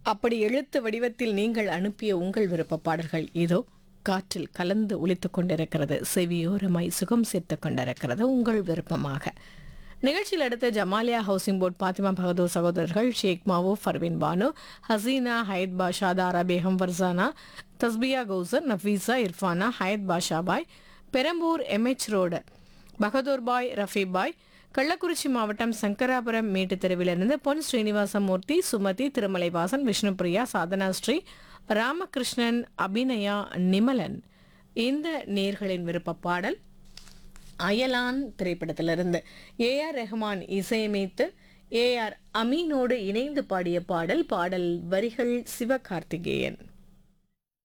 அப்படி எழுத்து வடிவத்தில் நீங்கள் அனுப்பிய உங்கள் விருப்ப பாடல்கள் இதோ காற்றில் கலந்து ஒலித்துக் கொண்டிருக்கிறது செவியோரமாய் சுகம் சேர்த்துக் கொண்டிருக்கிறது உங்கள் விருப்பமாக நிகழ்ச்சியில் அடுத்த ஜமாலியா ஹவுசிங் போர்ட் பாத்திமா பகதூர் சகோதரர்கள் ஷேக் மாவோ ஃபர்வின் பானு ஹசீனா ஹயத் பாஷா தாரா பேகம் ஃபர்சானா தஸ்பியா கௌசர் நஃபீஸா இர்ஃபானா ஹயத் பாஷாபாய் பெரம்பூர் எம்ஹெச் ரோடு பகதூர் பாய் ரஃபீப் பாய் கள்ளக்குறிச்சி மாவட்டம் சங்கராபுரம் மேட்டு தெருவிலிருந்து பொன் ஸ்ரீனிவாசமூர்த்தி சுமதி திருமலைவாசன் விஷ்ணுபிரியா சாதனா ஸ்ரீ ராமகிருஷ்ணன் அபிநயா நிமலன் இந்த நேர்களின் விருப்ப பாடல் அயலான் திரைப்படத்திலிருந்து ஏ ஆர் ரெஹ்மான் இசையமைத்து ஏ ஆர் அமீனோடு இணைந்து பாடிய பாடல் பாடல் வரிகள் சிவகார்த்திகேயன்